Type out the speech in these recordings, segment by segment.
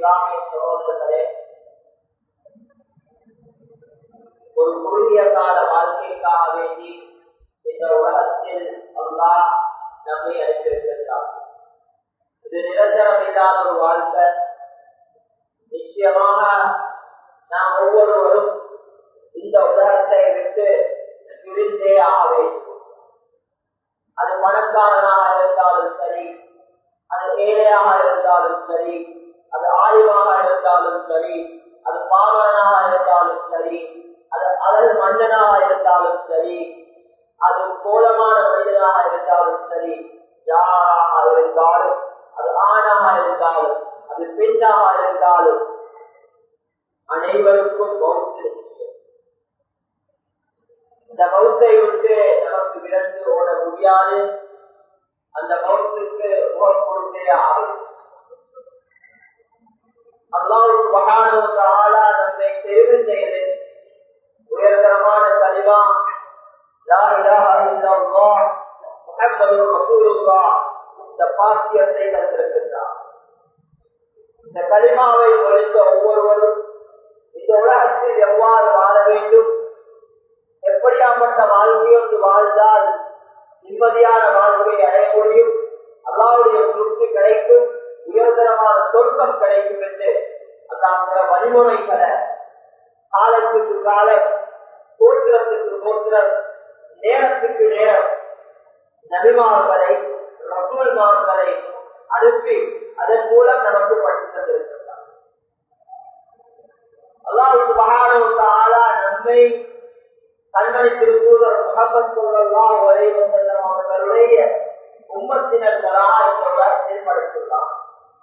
இஸ்லாமிய சகோதரர்களே ஒரு குறுகிய கால வாழ்க்கைக்காக வேண்டி இந்த உலகத்தில் அல்லாஹ் நம்மை அளித்திருக்கின்றார் இது நிரந்தரம் இல்லாத ஒரு வாழ்க்கை நிச்சயமாக நாம் ஒவ்வொருவரும் இந்த உலகத்தை விட்டு பிரிந்தே ஆக வேண்டும் அது பணக்காரனாக இருந்தாலும் சரி அது ஏழையாக இருந்தாலும் சரி அது ஆய்வாக இருந்தாலும் சரி அது பாமரனாக இருந்தாலும் சரி அது அழகு மன்னனாக இருந்தாலும் சரி அது கோலமான மனிதனாக இருந்தாலும் சரி யாராக இருந்தாலும் அது ஆணாக இருந்தாலும் அது பெண்ணாக இருந்தாலும் அனைவருக்கும் மௌத்து இந்த மௌத்தை விட்டு நமக்கு விரண்டு ஓட முடியாது அந்த மௌத்துக்கு முகம் கொடுத்தே ஆகும் அல்லாவுக்கு மகானவங்க ஆளா நம்மை தெரிவு செய்து உயர்தரமான கலிமா லா இலாஹா இல்லல்லாஹ் முஹம்மதுர் ரசூலுல்லாஹ் இந்த பாக்கியத்தை தந்திருக்கின்றார் இந்த கலிமாவை ஒழித்த ஒவ்வொருவரும் இந்த உலகத்தில் எவ்வாறு வாழ வேண்டும் எப்படியாப்பட்ட வாழ்க்கையோடு வாழ்ந்தால் நிம்மதியான வாழ்க்கையை அடைய முடியும் அல்லாவுடைய திருப்தி கிடைக்கும் உயர்தரமான சொர்க்கம் கிடைக்கும் என்று அந்த வழிமுறைகளை காலத்துக்கு காலம் தோற்றத்துக்கு தோற்றம் நேரத்துக்கு நேரம் நபிமார்களை ரசூல்மார்களை அனுப்பி அதன் மூலம் நமக்கு படித்து தந்திருக்கிறார் அல்லாவுக்கு மகானவங்க ஆளா நம்மை கண்மணி திருப்பூர் முகமது சொல்லலாம் ஒரே வந்தம் அவர்களுடைய உம்மத்தினர்களாக இந்த உலகத்தில் படைத்துள்ளார்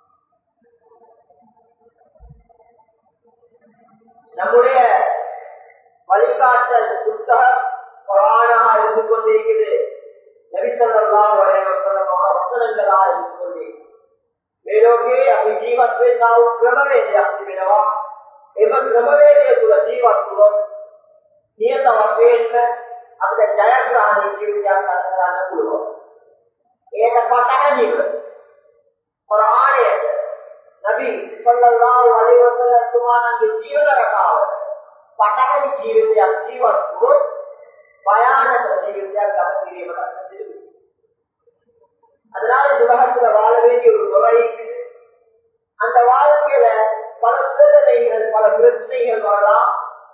நம்முடைய வழிகாட்டல் புத்தகம் புராணமாக இருந்து கொண்டிருக்கிறது நபிசல்லாம் ஒரே வசனங்களாக இருந்து கொண்டே ಮೇಲೋಗೆ ಅಭಿ ಜೀವತ್ವೆ ನಾವು ಕ್ರಮವೇದಿ ಆಗ್ತಿವಿನವ ಎಮ ಕ್ರಮವೇದಿಯ ಸುರ ಜೀವತ್ವ ನಿಯತ ವಸೇನ අපිට ජයග්‍රහණය ජීවිතයක් ගත කරන්න පුළුවන්. ඒක පතහනිව කුර්ආනයේ නබි සල්ලල්ලාහු අලයිහි වසල්ලම් තුමාණන්ගේ ජීවන රටාව පතහනි ජීවිතයක් ජීවත් වුණොත් භයානක ජීවිතයක් ගත කිරීමට සිදු அதனால இந்த உலகத்துல வாழ வேண்டிய ஒரு முறை அந்த வாழ்க்கையில பல சோதனைகள் பல பிரச்சனைகள் வரலாம்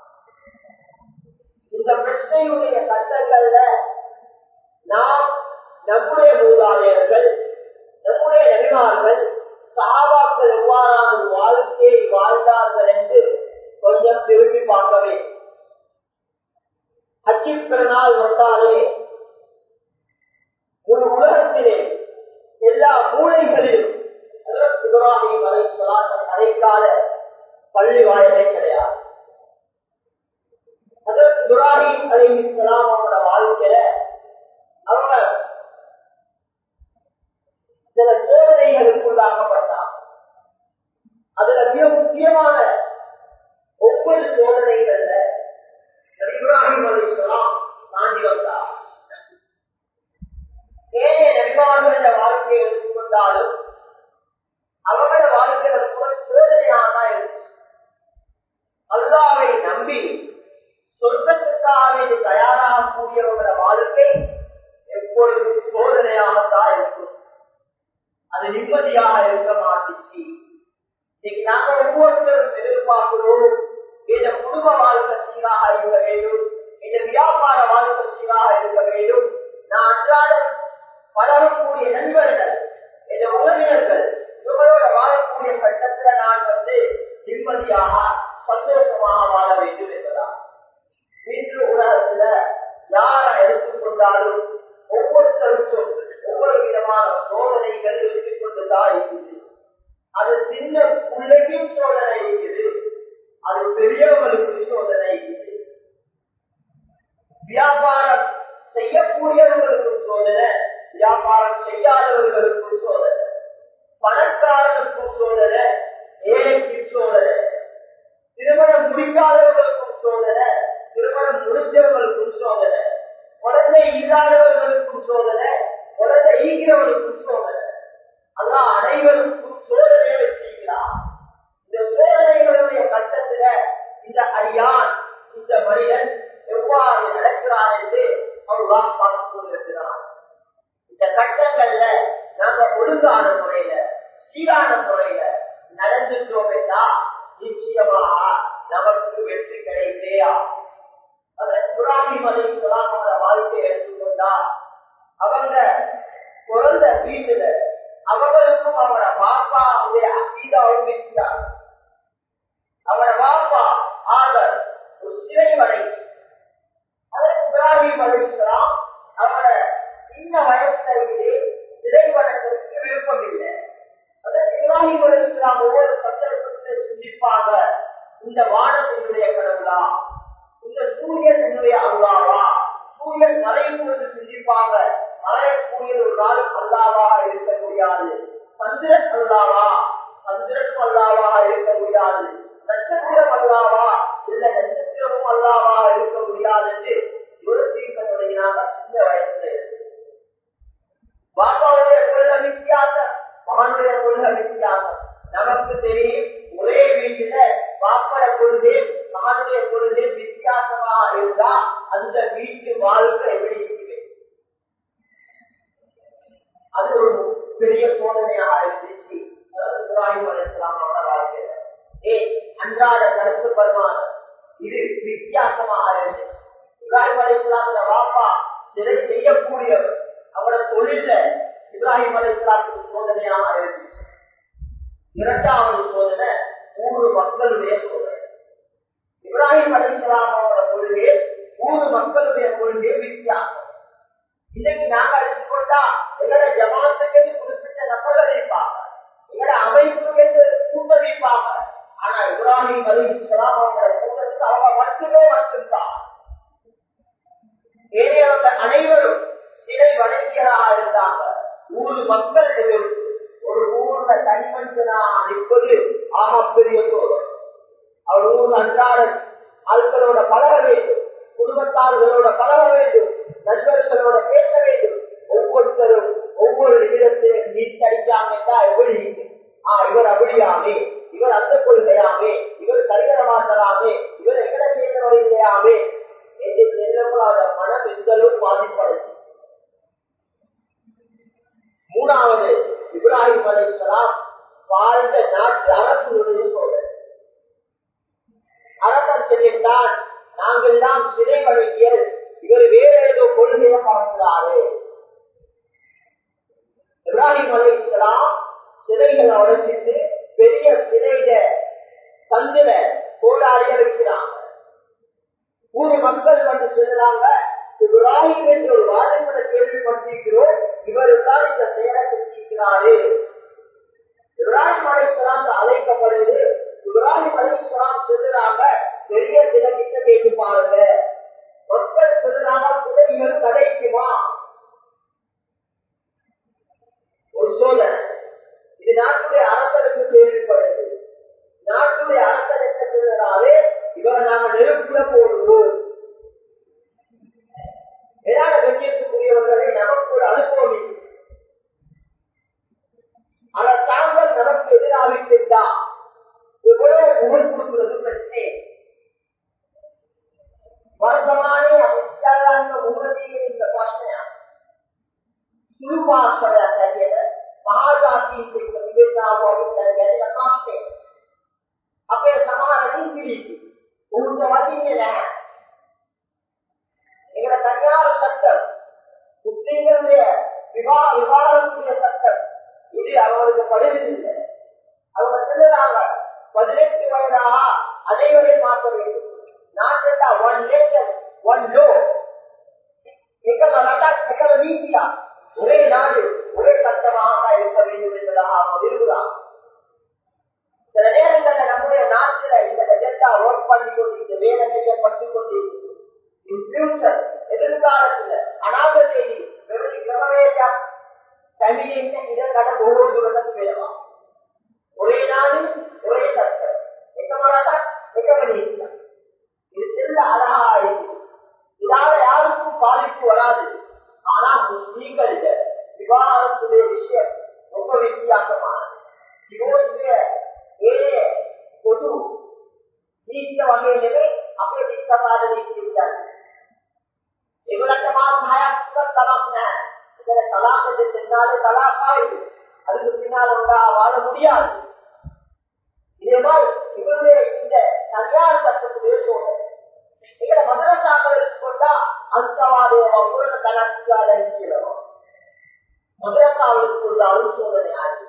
இந்த பிரச்சனையுடைய கட்டங்கள்ல நாம் நம்முடைய மூதாதையர்கள் நம்முடைய நபிமார்கள் சாபாக்கள் எவ்வாறான ஒரு வாழ்க்கையை வாழ்ந்தார்கள் என்று கொஞ்சம் திரும்பி பார்க்கவே அச்சி பிறநாள் வந்தாலே ஒரு உலகத்திலே எல்லா மூலைகளிலும் இப்ராஹிம் அலை சொல்லாட்ட அடைக்கால பள்ளி வாயலே கிடையாது அதற்கு இப்ராஹிம் அலி இஸ்லாம் அவங்களோட வாழ்க்கையில அவங்க சில சோதனைகளுக்குள்ளாக்கப்பட்டார் அதுல மிக முக்கியமான ஒவ்வொரு சோதனைகள்ல இப்ராஹிம் அலி இஸ்லாம் தாண்டி வந்தார் ஏழை நபிமார்கள வாழ்க்கையை எடுத்துக்கொண்டாலும் அவங்களோட வாழ்க்கையில கூட சோதனையாக தான் இருந்துச்சு அல்லாவை நம்பி சொர்க்கத்துக்காக தயாராக கூடியவங்கள வாழ்க்கை எப்பொழுதும் சோதனையாகத்தான் இருக்கும் அது நிம்மதியாக இருக்க மாட்டுச்சு இன்னைக்கு நாங்க ஒவ்வொருத்தரும் எதிர்பார்க்கிறோம் இந்த குடும்ப வாழ்க்கை சீராக இருக்க வேண்டும் இந்த வியாபார வாழ்க்கை சீராக இருக்க வேண்டும் நான் அன்றாடம் பலரக்கூடிய நண்பர்கள் இந்த உறவினர்கள் இவங்களோட வாழக்கூடிய கட்டத்துல நான் வந்து நிம்மதியாக சந்தோஷமாக வாழ வேண்டும் என்பதா இன்று உலகத்துல யாரை எடுத்துக்கொண்டாலும் ஒவ்வொருத்தருக்கும் ஒவ்வொரு விதமான சோதனைகள் எடுத்துக்கொண்டுதான் இருக்குது அது சின்ன பிள்ளைக்கும் சோதனை இருக்குது அது பெரியவர்களுக்கு சோதனை இருக்குது வியாபாரம் செய்யக்கூடியவர்களுக்கும் சோதனை வியாபாரம் செய்யாதவர்களுக்கும் சோதனை பணக்காரனுக்கும் சோதனை ஏழைக்கு சோதனை திருமணம் முடிக்காதவர்களுக்கும் சோதனை திருமணம் முடிச்சவர்களுக்கும் சோதனை குழந்தை இல்லாதவர்களுக்கும் சோதனை குழந்தை ஈகிறவர்களுக்கும் சோதனை அதான் அனைவருக்கும் சோதனையை வச்சுக்கிறார் சீரான முறையில நடந்துட்டோம் என்றா நிச்சயமாக நமக்கு வெற்றி கிடைத்தே ஆகும் இப்ராஹிம் அலி சொல்லாமோட வாழ்க்கையை எடுத்துக்கொண்டா அவங்க பிறந்த வீட்டுல அவங்களுக்கும் அவரோட பாப்பாவுடைய அக்கீதாவும் விற்கிறார் அவரோட பாப்பா ஆதர் ஒரு சிறை வரை இப்ராஹிம் அலிஸ்லாம் அவரோட சின்ன வயசிலேயே சிறை வணக்கத்துக்கு விருப்பம் இல்லை அதாவது இப்ராஹிம் அலிஸ்லாம் ஒவ்வொரு சந்தர்ப்பத்தில் சிந்திப்பாங்க இந்த வானத்தினுடைய கடவுளா இந்த சூரியன் என்னுடைய அல்லாவா சூரியன் மறைப்பொழுது சிந்திப்பாங்க மறையக்கூடிய ஒரு நாளும் அல்லாவாக இருக்க முடியாது சந்திரன் அல்லாவா சந்திரனும் அல்லாவாக இருக்க முடியாது நட்சத்திரம் அல்லாவா இல்ல நட்சத்திரமும் அல்லாவாக இருக்க முடியாது என்று யோசிக்க தொடங்கினாங்க சின்ன வயசுல பாபாவுடைய கொள்கை வித்தியாசம் மகனுடைய கொள்கை வித்தியாசம் நமக்கு தெரியும் ஒரே வீட்டுல பாப்பட கொள்கை மகனுடைய கொள்கை வித்தியாசமா இருந்தா அந்த வீட்டு வாழ்க்கை எப்படி இருக்குது அது ஒரு பெரிய சோதனையாக இருந்துச்சு இப்ராஹிம் அலிஸ்லாம் அவரோட வாழ்க்கையில ஏ அன்றாட கருத்து பரிமாணம் இது வித்தியாசமாக இருந்துச்சு இப்ராஹிம் அலிஸ்லாமோட வாப்பா சிலை செய்யக்கூடியவர் அவரோட தொழில இப்ராஹிம் அலிஸ்லாத்துக்கு சோதனையாக இருந்துச்சு இரண்டாவது சோதனை மூணு மக்களுடைய சோதனை இப்ராஹிம் அலிஸ்லாமோட கொள்கை மூணு மக்களுடைய கொள்கை வித்தியாசம் இன்னைக்கு நாங்க எடுத்துக்கொண்டா எங்களோட ஜமாத்துக்கு குறிப்பிட்ட நபர்கள் இருப்பாங்க எங்களோட அமைப்புக்கு கூட்டம் இருப்பாங்க ஆனா இப்ராஹிம் அலிஸ்லாம் அவங்களோட கூட்டத்துக்கு அவங்க மட்டுமே மட்டும்தான் ஏனையவங்க அனைவரும் சிலை வணங்கியராக இருந்தாங்க ஊர் மக்கள் எதிர்ப்பு ஒரு ஊர்ல தனிமனிதனா நிற்பது ஆகப்பெரிய சோதனை அவர் ஊர் அன்றாட ஆட்களோட பழக வேண்டும் குடும்பத்தார்களோட பழக வேண்டும் நண்பர்களோட பேச வேண்டும் ஒவ்வொருத்தரும் ஒவ்வொரு நிமிடத்திலும் நீட் அடிக்காமட்டா எப்படி ஆ இவர் அப்படியாமே இவர் அந்த கொள்கையாமே இவர் கடிதமாக்கலாமே இவர் எங்கட சேர்ந்தவர் இல்லையாமே என்று செல்லக்கூடாத மனம் எந்தளவு பாதிப்படைச்சு மூணாவது இப்ராஹிம் அலிஸ்லாம் வாழ்ந்த நாட்டு அரசுடைய சோதனை அரசன் சொல்லிட்டான் நாங்கள் எல்லாம் சிறை வழங்கியல் இவர் வேற ஏதோ கொள்கையை பார்க்கிறாரு இப்ராஹிம் அலிஸ்லாம் சிறைகளை உடைச்சிட்டு பெரிய சிறையில சந்தில கோடாரிய வைக்கிறாங்க ஊர் மக்கள் வந்து சொல்லுறாங்க இப்ராஹிம் என்று ஒரு வாதங்களை கேள்விப்பட்டிருக்கிறோம் இவர் தான் இந்த செயலை செஞ்சிருக்கிறாரு இப்ராஹிம் அலிஸ்லாம் அழைக்கப்படுது இப்ராஹிம் அலிஸ்லாம் சொல்லுறாங்க பெரிய சிலைகிட்ட கேட்டு பாருங்க மக்கள் சொல்லுறாங்க சிலைகள் கதைக்குமா ஒரு சோதனை இது நாட்டுடைய அரசனுக்கு கேள்விப்படுது நாட்டுடைய அரசன் என்ன சொல்லுறாரு இவரை நாம நெருப்புல போடுவோம் வேளாண் கண்ணியத்துக்குரியவர்களை நமக்கு ஒரு அனுபவம் இல்லை அதை தாங்கள் நமக்கு எதிராகிட்டா எவ்வளவு புகழ் கொடுக்கிறது பிரச்சனை वर्तमाने अविद्यालय उन्नति के प्रकाशया सुरुवात है महाजाति से संवेदना को अभिप्राय प्रकाशते अपने समाज नहीं पीढ़ी उन्नति में रहा எங்களை தனியார் சட்டம் முஸ்லீம்களுடைய விவாக விவாதத்துடைய சட்டம் இது அவர்களுக்கு படுவதில்லை அவங்க சொல்லுறாங்க பதினெட்டு வயதாக அனைவரையும் மாற்ற வேண்டும் நாட்டில் ஒன் நேஷன் ஒன் லோ එකම රටක් එකම නීතියක් ஒரே நாடு ஒரே சட்டமாக இருக்க வேண்டும் என்பதாக அவங்க விரும்புகிறாங்க சில நேரங்களில் நம்முடைய நாட்டில் இந்த எஜெண்டா ஒர்க் பண்ணி கொண்டு இந்த வேலை செய்யப்பட்டு கொண்டு ஃபியூச்சர் எதிர்காலத்தில் அநாத செய்தி வெறும் கிரமவேஜா தமிழின் இதற்கான ஒவ்வொரு தூரத்துக்கு வேணுமா ஒரே நாடு ஒரே சட்டம் එකම රටක් එකම නීතියක් இது செல்ல அழகா இருக்கு இதால யாருக்கும் பாதிப்பு வராது ஆனா முஸ்லீம்கள் விவாதத்துடைய விஷயம் ரொம்ப வித்தியாசமானது டிவோர்ஸுடைய ஏழே பொது நீத்த வகையிலே අපේ විස්තරාද නීතිය ඒගොල්ලන්ට මාත් හයක් තුනක් තමක් නැහැ. ඒතර තලාක දෙන්නාලේ තලාකයි. அதுக்கு பின்னால் ஒன்றா வாழ முடியாது இதே மாதிரி இவருடைய இந்த தனியார் சட்டத்துடைய சோதனை எங்களை மதரசாக்கள் கொண்டா அந்தவாதேவ பூரண கணக்காக இருக்கிறோம் மதரசாவுக்கு கொண்டாலும் சோதனை ஆகுது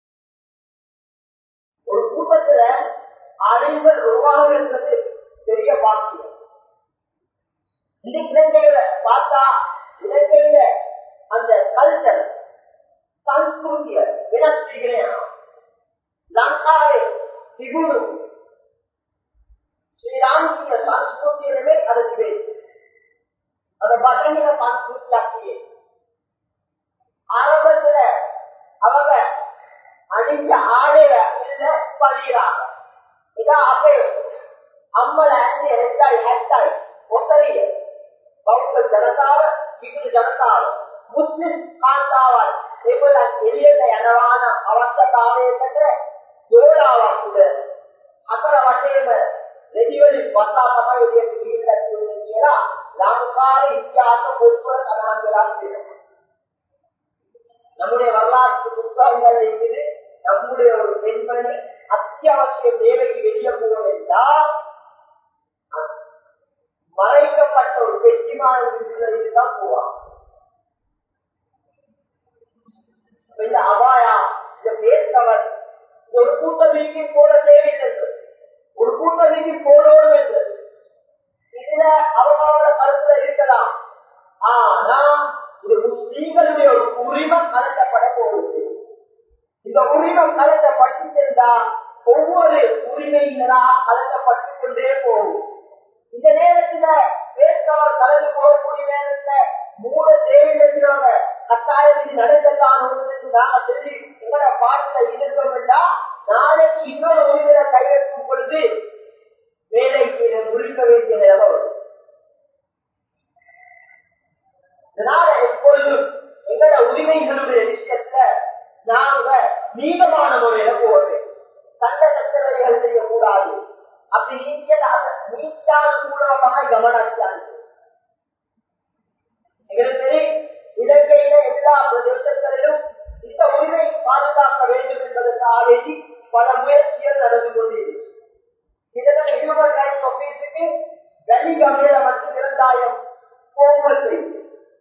ஒரு கூட்டத்துல அறிவுகள் உருவாகுகிறது பெரிய பாக்கியம் இன்னைக்கு இலங்கையில பார்த்தா இலங்கையில அந்த கல்ச்சர் ಸಂಸ್ಕೃತಿಯ ವಿನಸ್ತಿಗೆಯ ಲಂಕಾವೆ ಸಿಗುರು ಶ್ರೀರಾಮಕೃಷ್ಣ ಸಂಸ್ಕೃತಿಯಲ್ಲೇ ಅದಕ್ಕಿದೆ ಅದು ಬದಲಿನ ಸಂಸ್ಕೃತಿ ಆಗ್ತಿದೆ ಆರಂಭದ ಅವಾಗ ಅನಿಜ ಆಡೆಯ ಇಲ್ಲ ಪಡೀರಾಗ ಇದ ಅಪೇ ಅಮ್ಮಲ ಅಂದೆ ಹೆದ್ದಾಯಿ ಹೆದ್ದಾಯಿ ಹೊಸರಿಯ ಬೌದ್ಧ ಜನತಾವ ಸಿಗುರು ಜನತಾವ ಮುಸ್ಲಿಂ ಕಾಂತಾವල් ඒගොල්ලන් එළියට යනවාන අවශ්‍යතාවයකට දෝලාවක් උඩ අතර වටේම රෙදි වලින් වසා තමයි එළියට ගිහිල්ලා තියෙන්නේ කියලා ලංකාවේ ඉතිහාස පොත්වල සඳහන් වෙලා තියෙනවා. நம்முடைய வரலாற்று புத்தகங்கள் இருக்குது நம்முடைய ஒரு பெண்மணி அத்தியாவசிய தேவைக்கு வெளியே போகணும் என்றால் மறைக்கப்பட்ட ஒரு வெற்றிமான விடுதலையில் தான் போவாங்க இந்த அபாயா இந்த பேர்த்தவர் ஒரு கூட்டணிக்கு போட தேவையில்லை ஒரு கூட்டணிக்கு போடணும் என்று இதுல அவங்களோட கருத்துல இருக்கலாம் ஆனா இது முஸ்லீம்களுடைய ஒரு உரிமம் கலட்டப்பட போகுது இந்த உரிமம் கலட்டப்பட்டு சென்றா ஒவ்வொரு உரிமையினரா கலட்டப்பட்டு கொண்டே போகும் இந்த நேரத்துல பேர்த்தவர் கலந்து போகக்கூடிய நேரத்துல மூட தேவையில்லைங்கிறவங்க கட்டாயம் இது நடக்கத்தான் நாங்க தெரிஞ்சு எங்களோட பாடல இருந்தோம் என்றா நாளைக்கு இன்னொரு உரிமையை கையெழுத்தும் பொழுது வேலைக்கு முடிக்க வேண்டிய நிலைமை வரும் இதனால எப்பொழுதும் எங்களோட உரிமைகளுடைய விஷயத்த நாங்க நீளமான முறையில போவது சட்ட சட்டவைகள் செய்யக்கூடாது அப்படி நீக்கியது நீச்சால் மூலமாக கவனாச்சான் எங்களுக்கு தெரியும் இலங்கையில எல்லா பிரதேசங்களிலும் இந்த உரிமை பாதுகாக்க வேண்டும் என்பதற்காக வேண்டி பல முயற்சிகள் நடந்து கொண்டிருக்கிறது இதனால் ஹியூமன் ரைட்ஸ் ஆபீஸுக்கு வெள்ளிக்கிழமையில மட்டும் இரண்டாயிரம் கோமல் செய்து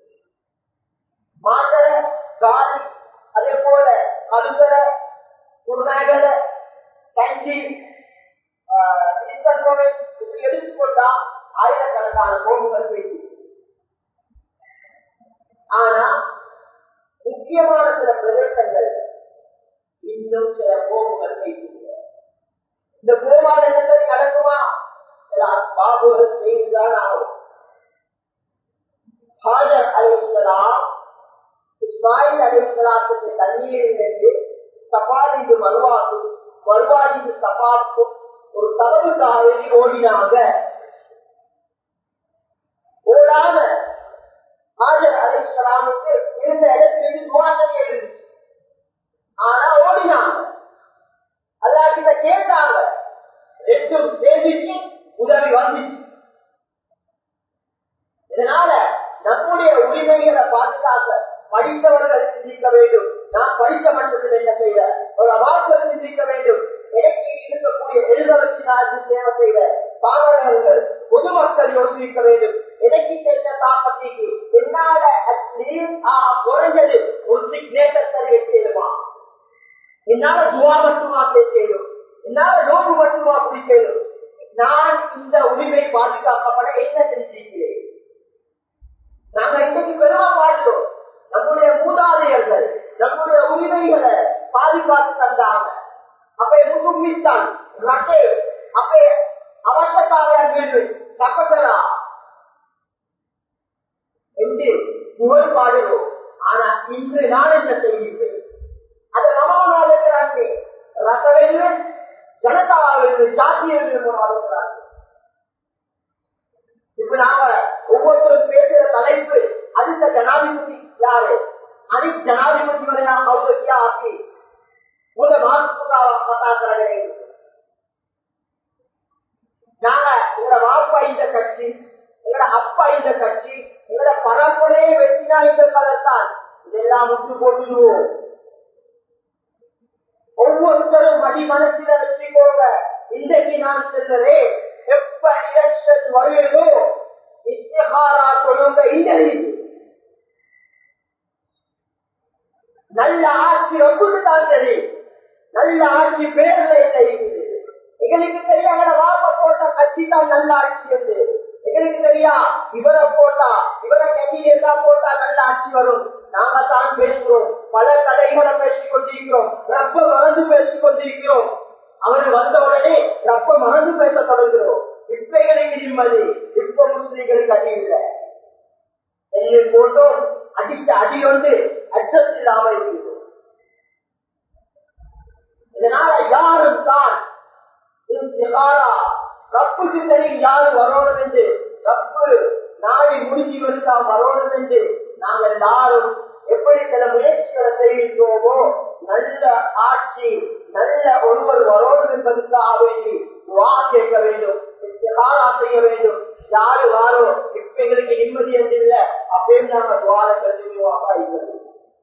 மாதர காலி அதே போல கழுதர குருநாகல கஞ்சி இப்படி எடுத்துக்கொண்டா ஆயிரக்கணக்கான கோமுகள் பேசி ஆனா முக்கியமான சில பிரதேசங்கள் இன்னும் சில கோமுகள் பேசுகிற இந்த கோமாதங்கள் நடக்குமா சில பாபுகள் செய்துதான் ஆகும் ஹாஜர் அலிஸ்லாம் இஸ்மாயில் அலிஸ்லாத்துக்கு தண்ணீரிலிருந்து சபாலிது மருவாக்கு மருவாதிது சபாக்கும் ஒரு தவறு காவேரி ஓடினாங்க ஓடாம ஹாஜர் அலிஸ்லாமுக்கு இருந்த இடத்திலிருந்து துவாசனை இருந்துச்சு ஆனா ஓடினாங்க அல்லாஹிட்ட கேட்டாங்க ரெண்டும் சேர்ந்துச்சு உதவி வந்துச்சு இதனால நம்முடைய உரிமைகளை பாதுகாக்க படித்தவர்கள் சிந்திக்க வேண்டும் நான் படித்த மட்டத்தில் என்ன செய்த ஒரு அவாக்கள் சிந்திக்க வேண்டும் எனக்கு இருக்கக்கூடிய எழுத வச்சு நான் இது சேவை செய்த பாவலர்கள் பொதுமக்கள் யோசிக்க வேண்டும் எனக்கு கேட்ட தாக்கத்திற்கு என்னால அட்லீஸ்ட் குறைஞ்சது ஒரு சிக்னேச்சர் சரி வைக்கலுமா என்னால துவா மட்டுமா கேட்கலும் என்னால நோக்கு மட்டுமா குடிக்கலும் நான் இந்த உரிமை பாதுகாக்கப்பட என்ன செஞ்சிருக்கிறேன் நாங்க இன்னைக்கு பெருமா பாடுறோம் நம்முடைய மூதாதையர்கள் நம்முடைய உரிமைகளை பாதுகாத்து தந்தாங்க அப்ப முன்னுமித்தான் ரட்டே அப்ப அவசரக்காக வீடு பக்கத்தலா என்று புகழ் பாடுகிறோம் ஆனா இன்று நான் என்ன செய்கிறேன் அதை நமவனாக இருக்கிறாங்க ரசவேண்டு ஜனதாவாக ஜாத்திய இருக்கிறாங்க இப்ப நாம ஒவ்வொருத்தரும் பேசுற தலைப்பு அடுத்த ஜனாதிபதி யாரு அனி ஜனாதிபதி வரை நாம் அவங்க கியா ஆக்கி முத மாசுக்காக நாங்க எங்களோட வாப்பா இந்த கட்சி எங்களோட அப்பா இந்த கட்சி எங்களோட பரம்பரையே வெற்றினா இந்த கலத்தான் இதெல்லாம் முட்டு போட்டுடுவோம் ஒவ்வொருத்தரும் அடி மனசில வச்சுக்கோங்க இன்றைக்கு நான் செல்றேன் எப்ப எலெக்ஷன் வருகிறதோ இஸ்திஹாரா தொழுங்க இன்டர்வியூ நல்ல ஆட்சி ஒப்புக்கு தான் தெரியும் நல்ல ஆட்சி பேர்ல இல்லை இருக்குது எங்களுக்கு தெரியும் அவன வாப்ப போட்டா கட்சி தான் நல்ல ஆட்சி வந்து எங்களுக்கு தெரியா இவரை போட்டா இவரை கட்சியில போட்டா நல்ல ஆட்சி வரும் நாங்க தான் பேசுறோம் பல கதைகளை பேசிக் கொண்டிருக்கிறோம் ரப்ப மறந்து பேசிக் கொண்டிருக்கிறோம் அவர் வந்த உடனே ரப்ப மறந்து பேச தொடங்குகிறோம் இப்ப எங்களுக்கு நிம்மதி இப்ப முஸ்லீம்களுக்கு அடி இல்லை எங்களை போட்டோம் அடித்த அடி வந்து அட்ஜஸ்ட் இல்லாம இருக்குது இதனால யாரும் தான் ரப்புக்கு தெரியும் யாரு வரணும் என்று ரப்பு நாளை முடிஞ்சு வந்தா வரணும் என்று நாங்கள் எல்லாரும் எப்படி சில முயற்சிகளை செய்கின்றோமோ நல்ல ஆட்சி நல்ல ஒருவர் வரணும் என்பதற்காக வேண்டி வா கேட்க வேண்டும் இஸ்திகாரா செய்ய வேண்டும் யாரு வாரோ இப்ப எங்களுக்கு நிம்மதி என்று இல்ல அப்படின்னு நாங்க துவார கருதுவாக இருக்கிறது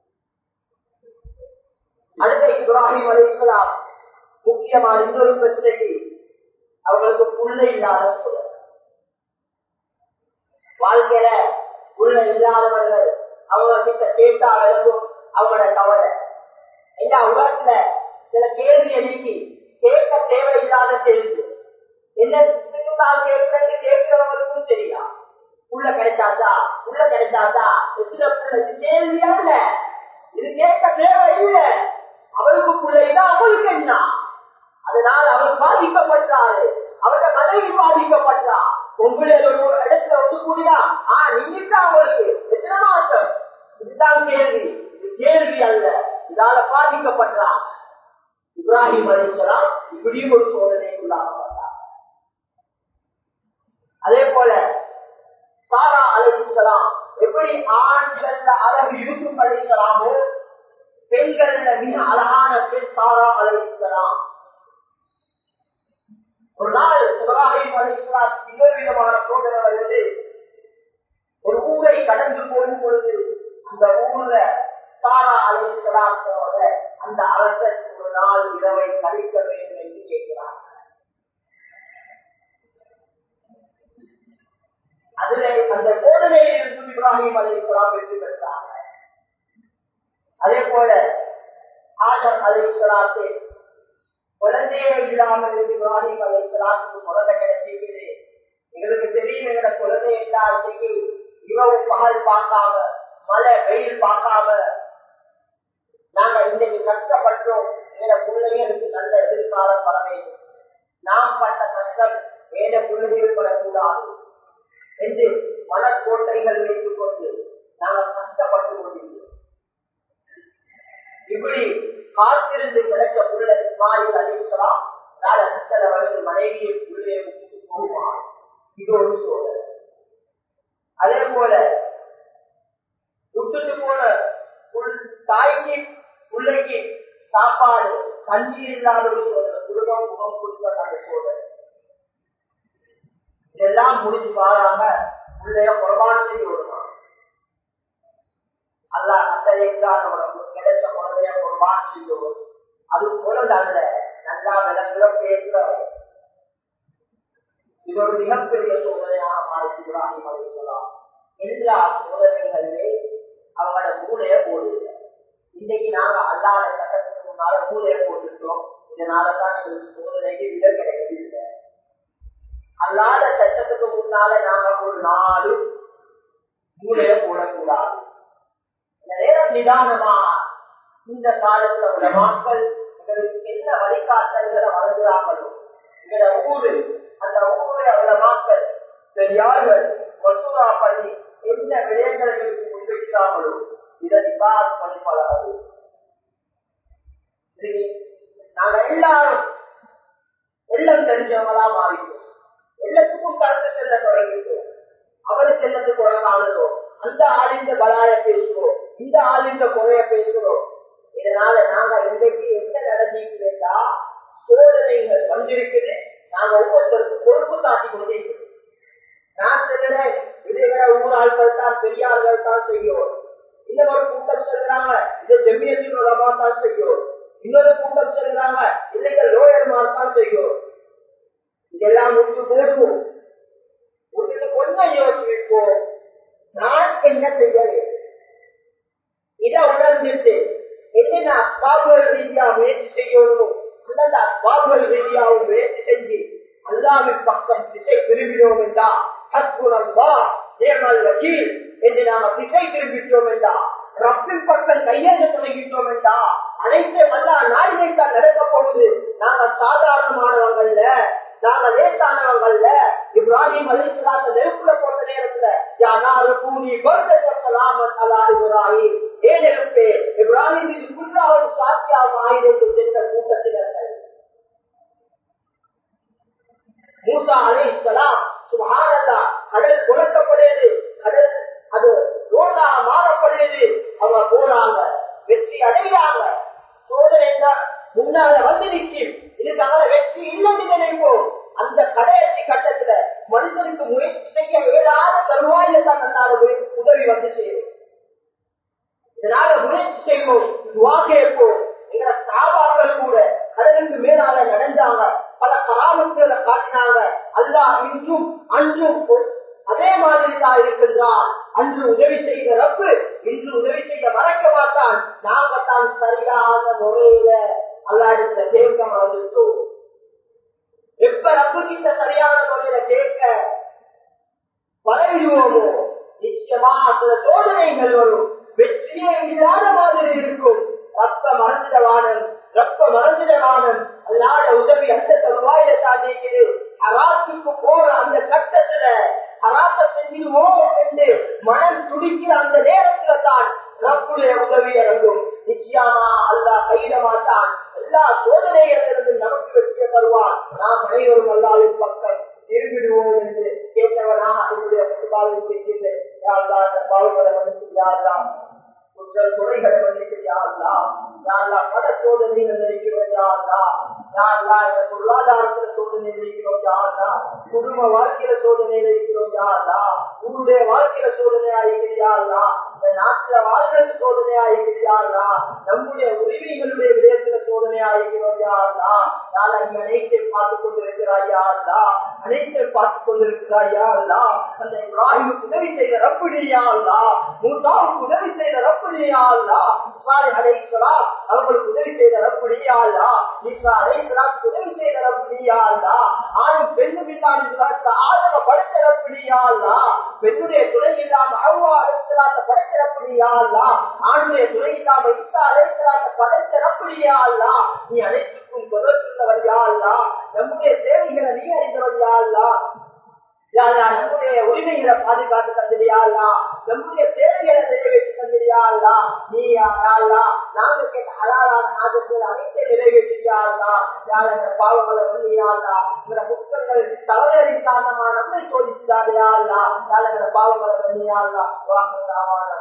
அடுத்த இப்ராஹிம் அலிஸ்லாம் முக்கியமான இன்னொரு பிரச்சனைக்கு அவங்களுக்கு புள்ள இல்லாத சூழல் வாழ்க்கையில புள்ள இல்லாதவர்கள் அவங்க கிட்ட கேட்டா விளங்கும் அவங்களோட கவலை இந்த உலகத்துல சில கேள்வி எழுப்பி கேட்க தேவையில்லாத கேள்வி என்ன தான் கேட்கறது கேட்கிறவங்களுக்கும் தெரியா உள்ள கிடைச்சாதா உள்ள கிடைச்சாதா எத்தனை புள்ள இது கேள்வியா இல்ல இது கேட்க தேவை இல்லை அவருக்கு பிள்ளைனா அவளுக்கு என்ன அதனால் அவர் பாதிக்கப்பட்டாரு அவரோட மனைவி பாதிக்கப்பட்டா உங்களை ஒரு இடத்துல ஒன்று கூடியா ஆ நீங்க அவளுக்கு எத்தனை மாசம் இதுதான் கேள்வி இது கேள்வி அல்ல இதால பாதிக்கப்பட்டான் இப்ராஹிம் அலிஸ்லாம் இப்படியும் ஒரு சோதனைக்குள்ளாகப்பட்டார் அதே போல சாரா அலிஸ்லாம் எப்படி ஆண்கள் அழகு யூசுப் அலிஸ்லாமோ பெண்கள் மிக அழகான பெண் சாரா அலிஸ்லாம் ஒரு நாள் இப்ராஹிம் அலிஸ்லாம் இன்னொரு விதமான சோதனை வருது ஒரு ஊரை கடந்து போகும் பொழுது அந்த ஊர்ல சாரா அலிஸ்லாத்தோட அந்த அரசர் ஒரு நாள் இரவை கழிக்க வேண்டும் என்று கேட்கிறார் அதுல அந்த சோதனையிலிருந்து இப்ராஹிம் அலிஸ்லாம் வெற்றி பெற்றார் அதே போல ஆதம் அலிஸ்லாத்து குழந்தையே இல்லாமல் இருந்து இப்ராஹிம் அலிஸ்லாத்துக்கு குழந்தை கிடைச்சிருக்குது எங்களுக்கு தெரியும் எங்களோட குழந்தை எல்லாத்துக்கு இரவு பகல் பார்க்காம மழை வெயில் பார்க்காம நாங்க இன்னைக்கு கஷ்டப்பட்டோம் எங்க பிள்ளைகளுக்கு நல்ல எதிர்காலம் வர வேண்டும் நாம் பட்ட கஷ்டம் ஏத பிள்ளைகள் படக்கூடாது என்று மனக்கோட்டைகள் வைத்துக் கொண்டு நாங்கள் கஷ்டப்பட்டு கொண்டிருக்கிறோம் இப்படி காத்திருந்து கிடைச்ச புள்ள இஸ்மாயில் அலிஸ்லாம் நாளை சித்தல வந்து மனைவியை உள்ளே விட்டு போவான் இது ஒரு சோதனை அதே போல விட்டுட்டு போன தாய்க்கு பிள்ளைக்கு சாப்பாடு தண்ணீர் இல்லாத ஒரு சோதனை குடும்பம் முகம் கொடுத்த அந்த சோதனை இதெல்லாம் முடிஞ்சு வாழாம பிள்ளைய குரபான செய்ய விடுவான் அல்லா அத்தகைக்கான உடம்பு கிடைச்ச குழந்தைய குரபான செய்ய அது குழந்தை நல்லா விளங்குற பேசுற இது ஒரு மிகப்பெரிய சோதனையாக மாறிச்சு இப்ராஹிம் அலிஸ்லாம் எல்லா சோதனைகளிலே அவங்களோட மூளைய போடுது இன்னைக்கு நாங்க அல்லாத சட்டத்துக்கு முன்னால மூளைய போட்டுட்டோம் இதனாலதான் எங்களுக்கு சோதனைக்கு விட கிடைக்கவில்லை அல்லாத சட்டத்துக்கு முன்னால நாங்க ஒரு நாலு மூளைய போடக்கூடாது இந்த நேரம் நிதானமா இந்த காலத்துல உள்ள மக்கள் எங்களுக்கு என்ன வழிகாட்டல்களை வழங்குறாங்களோ எங்களோட ஊரு அந்த ஊருல உள்ள மக்கள் பெரியார்கள் மசூரா பண்ணி எந்த விடயங்களுக்கு முன்வைக்கிறார்களோ இதை நிபாஸ் பண்ணி பழகும் நாங்க எல்லாரும் எல்லாம் தெரிஞ்சவங்களா மாறிட்டோம் எல்லாத்துக்கும் கருத்து செல்ல தொடங்கிட்டோம் அவரு செல்லத்து குழந்தாளுதோ அந்த ஆளிந்த பலாய பேசுவோம் இந்த ஆளிந்த குறைய பேசுறோம் இதனால நாங்க இன்றைக்கு என்ன நடந்திருக்கிறா சோதனைகள் வந்திருக்குது நாங்க ஒவ்வொருத்தருக்கும் பொறுப்பு சாட்டி கொண்டிருக்கிறோம் நான் சொல்லுறேன் இதைவிட ஊர் ஆட்கள் தான் பெரியார்கள் தான் செய்யும் இந்த ஒரு கூட்டம் சொல்றாங்க இதை ஜெமியத்தின் மூலமா தான் செய்யும் இன்னொரு கூட்டம் சொல்றாங்க இல்லைங்க லோயர் மார்க் தான் செய்யும் இதெல்லாம் முடிச்சு போடுவோம் முடிச்சு கொஞ்சம் யோசிப்போம் நான் என்ன செய்ய வேண்டும் இதை உணர்ந்துட்டு என்னென்ன அஸ்பாபுகள் ரீதியா முயற்சி செய்யணும் அந்தந்த அஸ்பாபுகள் ரீதியாவும் முயற்சி செஞ்சு அல்லாவின் பக்கம் திசை திரும்பினோம் என்றா அற்புதம்பா தேமல் வகீல் என்று நாம திசை திரும்பிட்டோம் என்றா ரப்பின் பக்கம் கையெழுத்து தொடங்கிட்டோம் என்றா அனைத்து அல்லா நாடினைத்தான் நடக்க போகுது நாங்க சாதாரணமானவங்கள்ல நாங்க லேசானவங்கள்ல இப்ராஹிம் அலிஸ்லாத்த நெருப்புல போட்ட நேரத்துல யானாரு கூலி பர்தலாமன் அலா இப்ராஹிம் ஏ நெருப்பே இப்ராஹிம் இது குல்லாவது சாத்தியாகும் ஆயுதத்தை சென்ற கூட்டத்தினர்கள் மூசா அலி இஸ்லாம் சுபானல்லா கடல் குழக்கப்படுது கடல் அது ரோடா மாறப்படுது அவங்க போறாங்க வெற்றி அடைகிறாங்க சோதனை முன்னால வந்து நிற்கும் இதுக்காக வெற்றி இல்லைன்னு நினைப்போம் அந்த கடைசி கட்டத்துல மனிதனுக்கு முயற்சி செய்ய இயலாத தருவாயில தான் நல்லாத உதவி வந்து செய்யும் இதனால முயற்சி செய்வோம் துவா கேட்போம் எங்களை சாபாக்கள் கூட கடலுக்கு மேலால நடந்தாங்க பல கராமத்துகளை காட்டினாங்க அல்லா இன்றும் அன்றும் அதே மாதிரி தான் இருக்கின்றான் அன்று உதவி செய்த ரப்பு இன்று உதவி செய்ய மறக்க மாட்டான் நாங்க தான் சரியான முறையில அல்லாடுத்த கேட்க மறந்துட்டோம் எப்ப ரப்பு கிட்ட சரியான முறையில கேட்க பழகிடுவோமோ நிச்சயமா சில சோதனைகள் வரும் வெற்றியே இல்லாத மாதிரி இருக்கும் ரப்ப மறந்துடவானன் ரப்ப மறந்துடவானன் அல்லாத உதவி அந்த தருவாயில தாண்டிக்குது அராத்துக்கு போற அந்த கட்டத்துல அராத்த செஞ்சிருவோம் என்று மனம் துடிக்கிற அந்த நேரத்துல தான் ரப்புடைய உதவி இறங்கும் நிச்சயமா அல்லா கையிட மாட்டான் எல்லா சோதனைகளிலிருந்து நமக்கு வெற்றியை தருவான் நாம் அனைவரும் அல்லாவின் பக்கம் திரும்பிடுவோம் என்று கேட்டவனா அவருடைய பாவம் கேட்கின்றேன் யாருதான் அந்த பாவங்களை மன்னிச்சு யாருதான் குற்றல் குறைகளை மன்னிச்சு யாருதான் யாருலா பல சோதனைகள் இருக்கிறோம் யாருதா யாருலா இந்த பொருளாதாரத்துல சோதனையில் இருக்கிறோம் யாருதா குடும்ப வாழ்க்கையில சோதனையில இருக்கிறோம் யாருதா உன்னுடைய வாழ்க்கையில சோதனையா இருக்கிறியாருதா இந்த நாட்டுல வாழ்றது சோதனையா இருக்கிறியாருதா நம்முடைய உரிமைகளுடைய விடயத்துல சோதனையா இருக்கிறோம் யாருதா நான் அங்க அனைத்தையும் பார்த்துக் கொண்டிருக்கிறாய் யாருதா அனைத்தையும் பார்த்துக் கொண்டிருக்கிறாய் யாருதா அந்த இப்ராஹிமுக்கு உதவி செய்த ரப்புடியாருதா மூசாவுக்கு உதவி செய்த ரப்புடியாருதா சாலை அலைசலா அவங்களுக்கு உதவி செய்த ரப்புடியாருதா ஈசா அலைசலாத்துக்கு உதவி செய்த ரப்புடியாருதா ஆணும் பெண்ணும் இல்லாமல் ஆதரவ படைத்த ரப்புடியாருதா பெண்ணுடைய துணை இல்லாம அவ்வா அலைசலாத்த படைத்த ரப்புடியாருதா ஆணுடைய துணை இல்லாம ஈசா அலைசலாத்த படைத்த ரப்புடியாருதா நீ அனைத்துக்கும் குரல் யாருலா நம்முடைய தேவைகளை நீ அறிந்தவன் யாருலா யாரா நம்முடைய உரிமைகளை பாதுகாத்து தந்திரியாளா நம்முடைய தேவைகளை நிறைவேற்றி தந்திரியாளா நீ யாரா நாங்க கேட்ட ஹலாலான ஆதத்தில் அனைத்தை நிறைவேற்றியாளா யார் என்ற பாவங்களை பண்ணியாளா இந்த புத்தகங்கள் தவறின் காரணமா நம்மை சோதிச்சுதாரையாளா யார் என்ற பாவங்களை பண்ணியாளா வாங்க